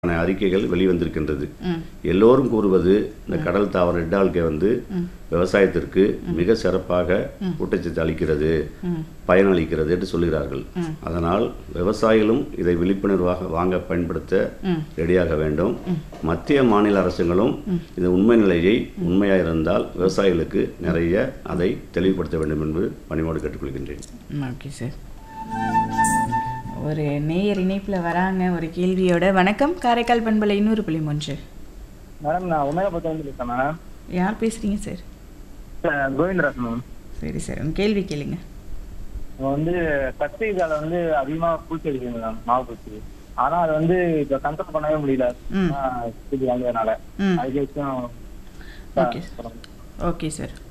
ஆன அறிக்கைகள் வெளிவந்திருக்கின்றது ம் எல்லோரும் கூறுவது இந்த கடல் தாவர ரெட்டால்கே வந்து ம். விவசாயத்திற்கு மிக சிறப்பாக ஊட்டச்சத்து அளிக்கிறது ம் பயனளிக்கிறது என்று சொல்கிறார்கள் ம். அதனால் விவசாயிகளும் இதை விழிப்புணர்வாக வாங்க பயன்படுத்த ம் ரெடியாக வேண்டும் மத்திய மாநில அரசுகளும் இந்த உண்மை நிலையை உண்மையாக இருந்தால் விவசாயிகளுக்கு நிறைய அதை தெளிவுபடுத்த வேண்டும் என்று பணிவோடு கேட்டுக்கொள்கின்றேன் ஓகே சார் ஒரு நேயர் இணைப்பில் வராங்க ஒரு கேள்வியோட வணக்கம் காரைக்கால் பண்பலை இன்னொரு புள்ளி மூன்று மேடம் நான் உமேகபுரத்துல இருந்து பேசுறேன் மேடம் யார் பேசுறீங்க சார் அஹ் கோவிந்தராஜ் மேம் சரி சார் உங்க கேள்வி கேளுங்க இப்போ வந்து கத்திரிக்கால வந்து அதிகமா பூச்சி அடிக்குது மேடம் மாவு பூச்சி ஆனா அது வந்து இப்ப கண்ட்ரோல் பண்ணவே முடியல ம். ஆஹ் இது வந்ததுனால ம் அதுக்கு வச்சும் ஓகே ஓகே சார்